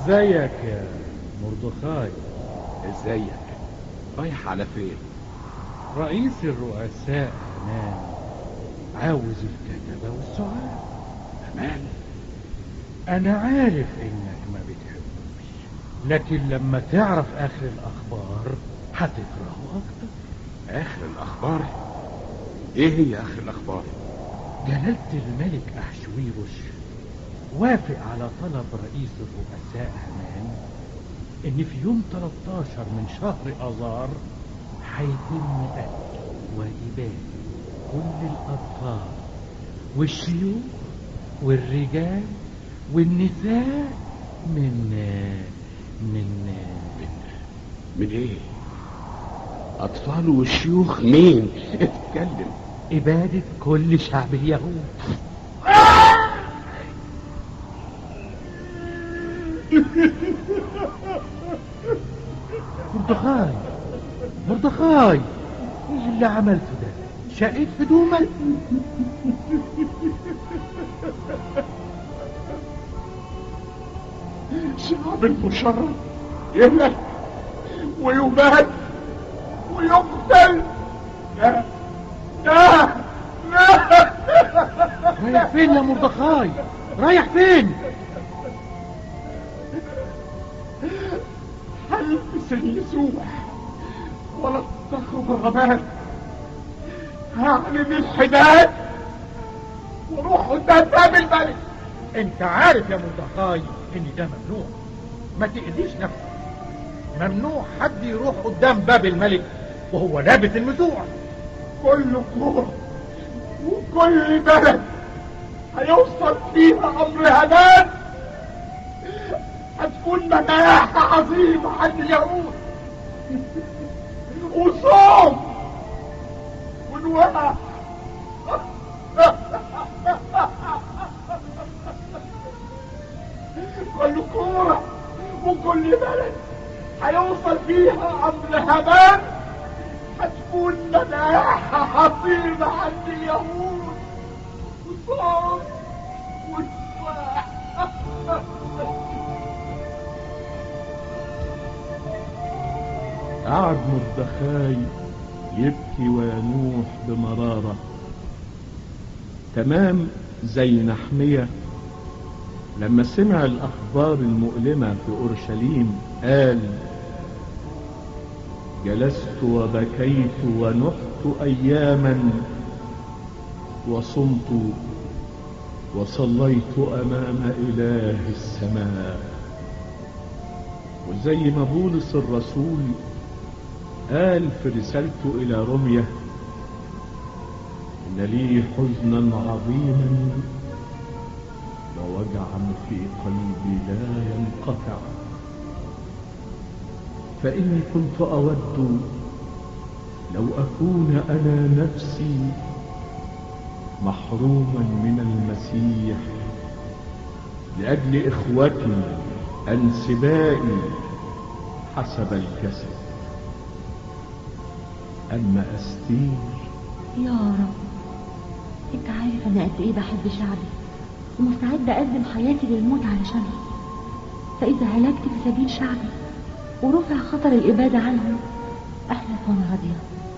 ازيك يا مردخاي ازيك رايح على فين رئيس الرؤساء همان عاوز الكتبة والسعاد امان انا عارف انك ما بتحبوش لكن لما تعرف اخر الاخبار هتكرهه اكتر اخر الاخبار ايه هي اخر الاخبار جلالة الملك أحشويروش وافق على طلب رئيس الرؤساء همان إن في يوم 13 من شهر أذار هيتم قتل وإبادة كل الأطفال والشيوخ والرجال والنساء من من من ايه اطفال وشيوخ مين اتكلم إبادة كل شعب اليهود مردخاي مردخاي ايه اللي عملته ده شقيت هدومك شعب المشرف يهلك ويباد ويقتل لا لا لا رايح فين يا مردخاي رايح فين هلبس اليسوع ولا تخرج الرماد هعلن الحداد واروح قدام باب الملك انت عارف يا مردخاي ان ده ممنوع ما تأذيش نفسك ممنوع حد يروح قدام باب الملك وهو لابس المزوع كل قوة وكل بلد هيوصل فيها امر هنان هتكون مداحة عظيمة عند اليهود وصوم ونوقع كل كورة وكل بلد هيوصل فيها امر همان هتكون مداحة عظيمة عند اليهود وصوم ونوقع قعد مردخاي يبكي وينوح بمرارة تمام زي نحمية لما سمع الأخبار المؤلمة في أورشليم قال جلست وبكيت ونحت أياما وصمت وصليت أمام إله السماء وزي ما بولس الرسول قال في رسالته إلى رمية إن لي حزنا عظيما ووجعا في قلبي لا ينقطع فإني كنت أود لو أكون أنا نفسي محروما من المسيح لأجل إخوتي أنسبائي حسب الجسد أما أستير يا رب انت عارف انا قد ايه بحب شعبي ومستعدة اقدم حياتي للموت علشانهم فاذا هلكت في سبيل شعبي ورفع خطر الابادة عنهم احلف وانا راضية